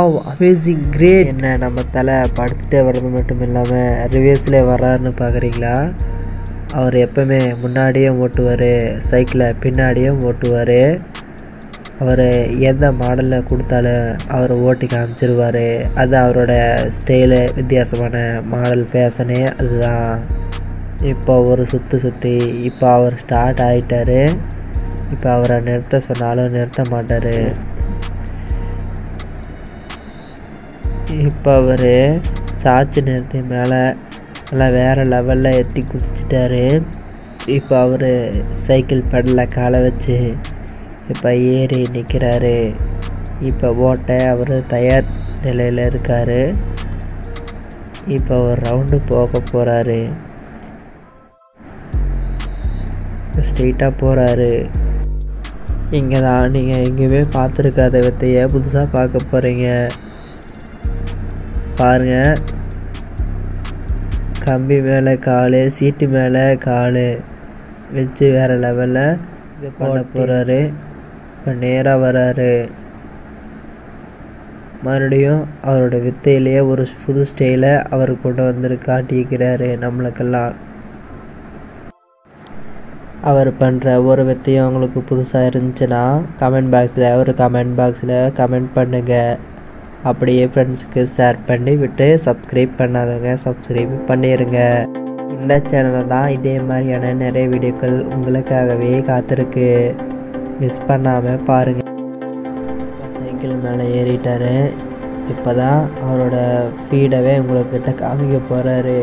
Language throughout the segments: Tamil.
வாவ் அமேசிங் கிரேட் என்ன நம்ம தலை படுத்துட்டே வர்றது மட்டும் இல்லாமல் ரிவேர்ஸில் வர்றாருன்னு பார்க்குறீங்களா அவர் எப்பவுமே முன்னாடியும் ஓட்டுவார் சைக்கிளை பின்னாடியும் ஓட்டுவார் அவர் எந்த மாடலில் கொடுத்தாலும் அவர் ஓட்டி காமிச்சிருவார் அது அவரோட ஸ்டைலு வித்தியாசமான மாடல் ஃபேஷனே அதுதான் இப்போ ஒரு சுற்றி சுற்றி இப்போ அவர் ஸ்டார்ட் ஆகிட்டாரு இப்போ அவரை நிறுத்த சொன்னாலும் நிறுத்த மாட்டார் இப்போ அவர் சாட்சி நிறுத்தி மேலே நல்லா வேறு லெவலில் எத்தி குதிச்சிட்டாரு இப்போ அவர் சைக்கிள் பெடலில் காலை வச்சு இப்போ ஏறி நிற்கிறாரு இப்போ ஓட்ட அவர் தயார் நிலையில் இருக்கார் இப்போ ஒரு ரவுண்டு போக போகிறாரு ஸ்ட்ரெயிட்டாக போகிறாரு இங்கே தான் நீங்கள் எங்கேயுமே பார்த்துருக்காத வித்தையை புதுசாக பார்க்க போகிறீங்க பாருங்கள் கம்பி மேலே கால் சீட்டு மேலே கால் வச்சு வேறு லெவலில் இது பண்ண போகிறாரு இப்போ நேராக வராரு மறுபடியும் அவரோட வித்தையிலேயே ஒரு புது ஸ்டைலை அவர் கொண்டு வந்து காட்டியிருக்கிறாரு நம்மளுக்கெல்லாம் அவர் பண்ணுற ஒரு வித்தையும் உங்களுக்கு புதுசாக இருந்துச்சுன்னா கமெண்ட் பாக்ஸில் ஒரு கமெண்ட் பாக்ஸில் கமெண்ட் பண்ணுங்கள் அப்படியே ஃப்ரெண்ட்ஸுக்கு ஷேர் பண்ணி விட்டு சப்ஸ்கிரைப் பண்ணாதவங்க சப்ஸ்கிரைப் பண்ணிடுங்க இந்த சேனலில் தான் இதே மாதிரியான நிறைய வீடியோக்கள் உங்களுக்காகவே காத்திருக்கு மிஸ் பண்ணாமல் பாருங்கள் சைக்கிள் மேலே ஏறிட்டாரு இப்போ தான் அவரோட ஃபீடவே உங்கள்கிட்ட காமிக்க போகிறாரு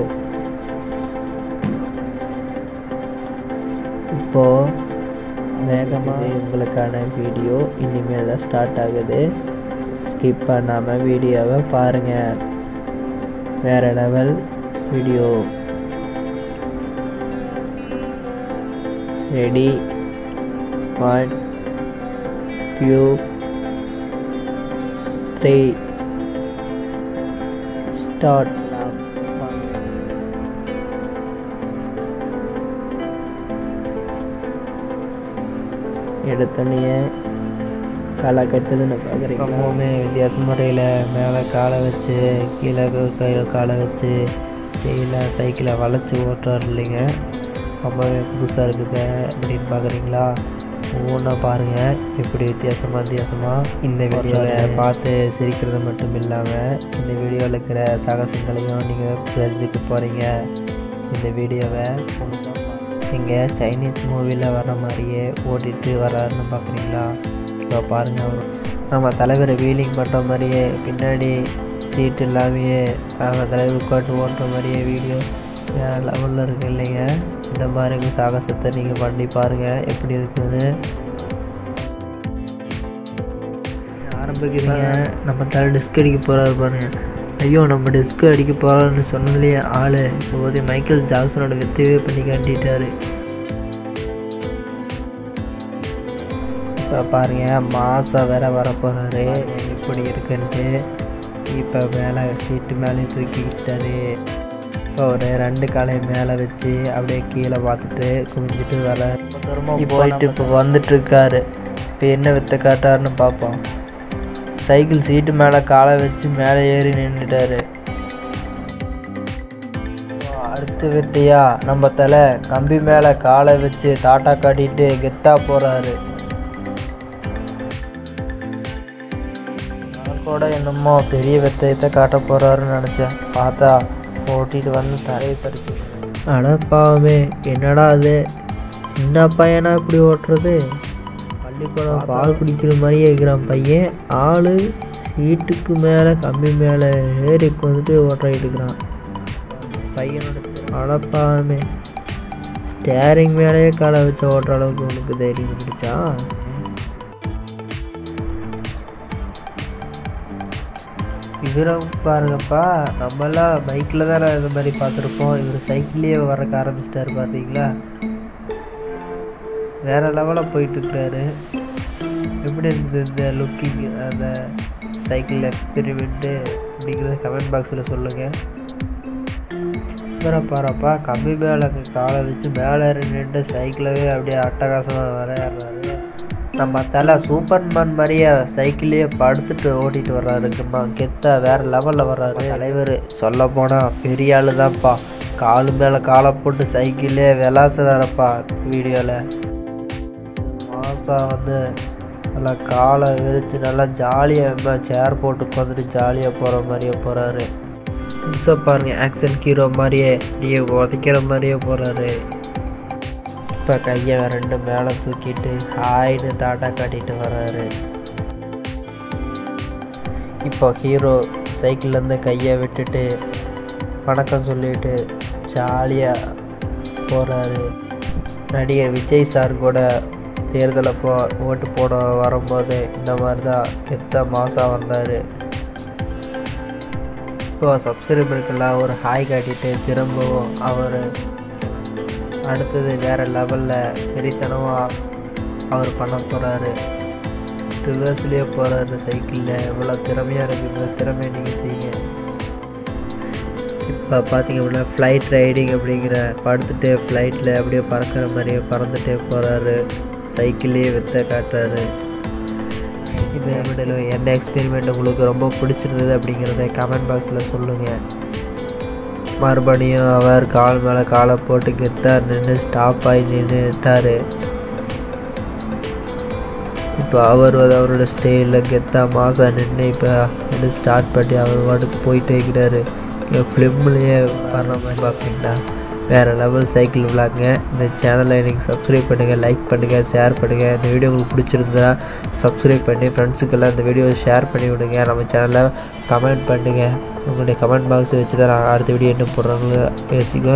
இப்போது வேகமாக உங்களுக்கான வீடியோ இனிமேல் தான் ஸ்டார்ட் ஆகுது ஸ்கிப் பண்ணாமல் வீடியோவை பாருங்கள் வேறு level video ready one two three start எடுத்தோடனே காலை கட்டுதுன்னு பார்க்குறீங்க ரொம்பவுமே வித்தியாச முறையில் மேலே காலை வச்சு கீழே கையில் காலை வச்சு ஸ்டெயிலாக சைக்கிளை வளைச்சி ஓட்டுறாரு இல்லைங்க ரொம்பவே புதுசாக இருக்குது அப்படின்னு பார்க்குறீங்களா ஒவ்வொன்றா பாருங்கள் எப்படி வித்தியாசமாக வித்தியாசமாக இந்த வீடியோவை பார்த்து சிரிக்கிறது மட்டும் இல்லாமல் இந்த வீடியோவில் இருக்கிற சாகசங்களையும் நீங்கள் தெரிஞ்சுக்க போகிறீங்க இந்த வீடியோவை இங்கே சைனீஸ் மூவியில் வர மாதிரியே ஓட்டிகிட்டு வராருன்னு பார்க்குறீங்களா இப்போ பாருங்கள் அவர் நம்ம தலைவர் வீலிங் பண்ணுற மாதிரியே பின்னாடி சீட் இல்லாமையே நம்ம தலைவர் உட்காந்து ஓட்டுற மாதிரியே வீடியோ வேறு லெவலில் இருக்கு இல்லைங்க இந்த மாதிரி சாகசத்தை நீங்கள் பண்ணி பாருங்கள் எப்படி இருக்குதுன்னு ஆரம்பிக்கிறீங்க நம்ம தலை டிஸ்க் அடிக்க போகிறாரு பாருங்க ஐயோ நம்ம டிஸ்க் அடிக்க போகிறான்னு சொன்னதுலேயே ஆள் இப்போதே மைக்கேல் ஜாக்சனோட வித்தையே பண்ணி காட்டிட்டாரு இப்போ பாருங்க மாதம் வேற வர போகிறாரு எப்படி இருக்குன்ட்டு இப்போ மேலே சீட்டு மேலே தூக்கி வச்சிட்டாரு இப்போ ஒரு ரெண்டு காலை மேலே வச்சு அப்படியே கீழே பார்த்துட்டு குமிஞ்சிட்டு வர போயிட்டு இப்போ வந்துட்டு இருக்காரு இப்போ என்ன வித்தை காட்டாருன்னு பார்ப்போம் சைக்கிள் சீட்டு மேலே காலை வச்சு மேலே ஏறி நின்றுட்டாரு அடுத்த வித்தையா நம்ம தலை கம்பி மேலே காலை வச்சு தாட்டா காட்டிட்டு கெத்தா போகிறாரு கூட என்னமோ பெரிய வித்தையத்தை காட்ட போகிறாருன்னு நினச்சேன் பார்த்தா ஓட்டிட்டு வந்து தரையை பறிச்சு அட பாவமே என்னடா அது சின்ன பையனா இப்படி ஓட்டுறது பள்ளிக்கூடம் பால் குடிக்கிற மாதிரியே இருக்கிறான் பையன் ஆள் சீட்டுக்கு மேலே கம்பி மேலே ஏறி வந்துட்டு ஓட்டிட்டு இருக்கிறான் பையனோட அடப்பாவமே ஸ்டேரிங் மேலேயே காலை வச்சு ஓட்டுற அளவுக்கு உனக்கு தைரியம் வந்துடுச்சா இவரை பாருங்கப்பா நம்மளாம் பைக்கில் தானே இந்த மாதிரி பார்த்துருப்போம் இவர் சைக்கிள்லேயே வரக்க ஆரம்பிச்சிட்டாரு பார்த்தீங்களா வேறு லெவலில் போயிட்டுருக்காரு எப்படி இருந்தது இந்த லுக்கிங் அந்த சைக்கிள் எக்ஸ்பெரிமெண்ட்டு அப்படிங்கிறத கமெண்ட் பாக்ஸில் சொல்லுங்கள் இவரை பாருப்பா கம்பி மேலே காலை வச்சு மேலே நின்று சைக்கிளவே அப்படியே அட்டகாசமாக விளையாடுறாரு நம்ம தலை சூப்பர்மேன் மாதிரியே சைக்கிள்லேயே படுத்துட்டு ஓட்டிட்டு வர்றாருக்குமா கெத்தா வேறு லெவலில் வர்றாரு தலைவர் சொல்ல போனால் பெரிய ஆளு தான்ப்பா காலு மேலே காலை போட்டு சைக்கிள்லே விளாசுறாரப்பா வீடியோவில் மாதம் வந்து நல்லா காலை விரித்து நல்லா ஜாலியாக சேர் போட்டு உட்காந்துட்டு ஜாலியாக போகிற மாதிரியே போகிறாரு புதுசாக பாருங்கள் ஆக்ஷன் ஹீரோ மாதிரியே அப்படியே உதைக்கிற மாதிரியே போகிறாரு இப்போ கையை ரெண்டு மேலே தூக்கிட்டு ஹாய்னு தாட்டா காட்டிட்டு வர்றாரு இப்போ ஹீரோ சைக்கிள்லேருந்து கையை விட்டுட்டு வணக்கம் சொல்லிட்டு ஜாலியாக போகிறாரு நடிகர் விஜய் சார் கூட தேர்தல் அப்போ ஓட்டு போட வரும்போது இந்த மாதிரி தான் கெத்த மாதம் வந்தார் இப்போ சப்ஸ்கிரைபருக்கெல்லாம் ஒரு ஹாய் காட்டிட்டு திரும்பவும் அவர் அடுத்தது வேறு லெவலில் வெறித்தனமாக அவர் பண்ண போகிறாரு ரிவர்ஸ்லேயே போகிறாரு சைக்கிளில் எவ்வளோ திறமையாக இருக்குன்ற திறமையை நீங்கள் செய்யுங்க இப்போ பார்த்தீங்க அப்படின்னா ஃப்ளைட் ரைடிங் அப்படிங்கிற படுத்துட்டு ஃப்ளைட்டில் அப்படியே பறக்கிற மாதிரியே பறந்துட்டே போகிறாரு சைக்கிள்லேயே வித்த காட்டுறாரு இந்த வீடியோவில் என்ன எக்ஸ்பெரிமெண்ட் உங்களுக்கு ரொம்ப பிடிச்சிருந்தது அப்படிங்கிறத கமெண்ட் பாக்ஸில் சொல்லுங்கள் மறுபடியும் அவர் கால் மேலே காலை போட்டு கெத்தார் நின்று ஸ்டாப் ஆகி நின்றுட்டார் இப்போ அவர் வந்து அவரோட ஸ்டேயில் கெத்தா மாதம் நின்று இப்போ வந்து ஸ்டார்ட் பண்ணி அவர் வாட்டுக்கு போயிட்டே இருக்கிறாரு ஃபிலிம்லேயே வர்ற மாதிரி பார்ப்பீங்களா வேறு லெவல் சைக்கிள் விளாங்க இந்த சேனலை நீங்கள் சப்ஸ்கிரைப் பண்ணுங்கள் லைக் பண்ணுங்கள் ஷேர் பண்ணுங்கள் இந்த வீடியோ உங்களுக்கு பிடிச்சிருந்தா சப்ஸ்கிரைப் பண்ணி ஃப்ரெண்ட்ஸுக்கெல்லாம் இந்த வீடியோவை ஷேர் பண்ணி விடுங்க நம்ம சேனலை கமெண்ட் பண்ணுங்கள் உங்களுடைய கமெண்ட் பாக்ஸ் வச்சு தான் நான் அடுத்த வீடியோ என்ன போடுறாங்களோ வச்சுக்கோ